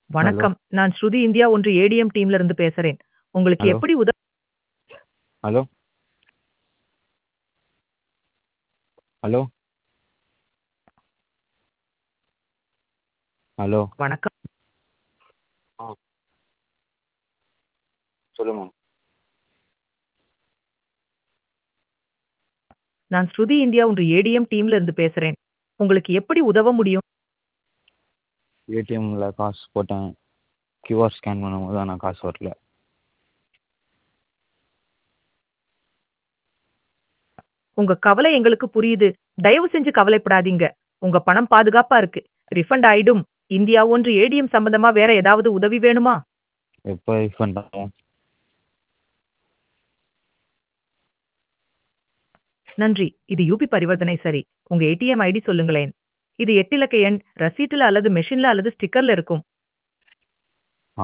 வணக்கம் நான் ஸ்ருதி இந்தியா ஒன்று ஏடிஎம் டீம்ல இருந்து பேசுறேன் உங்களுக்கு ஹலோ எப்படி உதவ ஹலோ ஹலோ ஹலோ வணக்கம் ஆ சொல்லுங்க நான் ஸ்ருதி இந்தியா ஒன்று ஏடிஎம் டீம்ல இருந்து பேசுறேன் உங்களுக்கு எப்படி உதவ முடியும் ஏடிஎம்மில் காசு போட்டேன் கியூஆர் ஸ்கேன் பண்ணும்போது ஆனால் காசு வரல உங்க கவலை எங்களுக்கு புரியுது தயவு செஞ்சு கவலைப்படாதீங்க உங்க பணம் பாதுகாப்பா இருக்கு ரிஃபண்ட் ஆயிடும் இந்தியா ஒன்று ஏடிஎம் சம்பந்தமா வேற ஏதாவது உதவி வேணுமா எப்போ ரீஃபண்ட் ஆகும் நன்றி இது யூபி பரிவர்த்தனை சரி உங்க ஏடிஎம் ஐடி சொல்லுங்களேன் இது எட்டு இலக்க எண் ரசீட்டுல அல்லது மெஷின்ல அல்லது ஸ்டிக்கர்ல இருக்கும் ஆ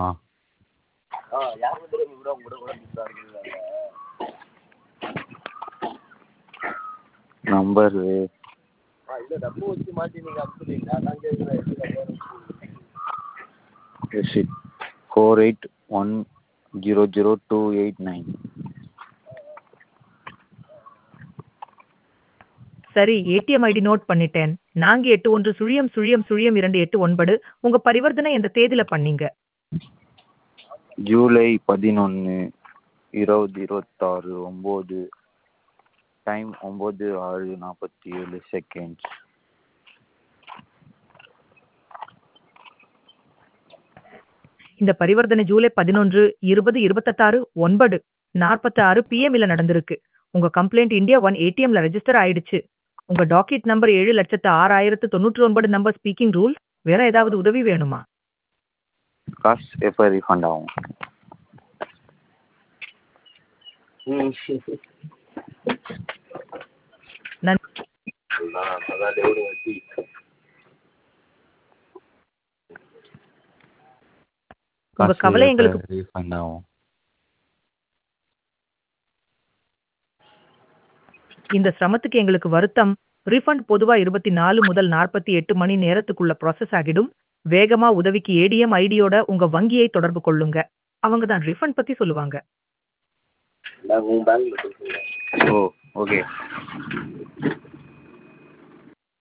number receipt four eight one zero zero two eight nine சரி ஏடிஎம் ஐடி நோட் பண்ணிட்டேன் நான்கு எட்டு ஒன்று சுழியம் சுழியம் சுழியம் இரண்டு எட்டு ஒன்பது உங்க பரிவர்த்தனை எந்த தேதியில பண்ணீங்க ஜூலை பதினொன்று இருபது இருபத்தாறு ஒம்பது டைம் ஒம்பது ஆறு நாற்பத்தி ஏழு செகண்ட்ஸ் இந்த பரிவர்த்தனை ஜூலை பதினொன்று இருபது இருபத்தெட்டாறு ஒன்பது நாற்பத்தி ஆறு பிஎம்ல நடந்திருக்கு உங்க கம்ப்ளைண்ட் இந்தியா ஒன் ஏடிஎம்ல ரெஜிஸ்டர் ஆயிடுச்சு உங்க டாக்கெட் நம்பர் ஏழு லட்சத்து ஆறாயிரத்து தொண்ணூற்றி ஒன்பது நம்பர் ஸ்பீக்கிங் ரூல் வேற ஏதாவது உதவி வேணுமா காசு எப்போ ரீஃபண்ட் ஆகும் நன்றி உங்க காசு கவலை எப்போ எங்களுக்கு ரீஃபண்ட் ஆகும் இந்த சிரமத்துக்கு எங்களுக்கு வருத்தம் ரீஃபண்ட் பொதுவா இருபத்தி நாலு முதல் நாற்பத்தி எட்டு மணி நேரத்துக்குள்ள ப்ராசஸ் ஆகிடும் வேகமா உதவிக்கு ஏடிஎம் ஐடியோட உங்க வங்கியை தொடர்பு கொள்ளுங்க அவங்க தான் ரீஃபண்ட் பத்தி சொல்லுவாங்க ஓ ஓகே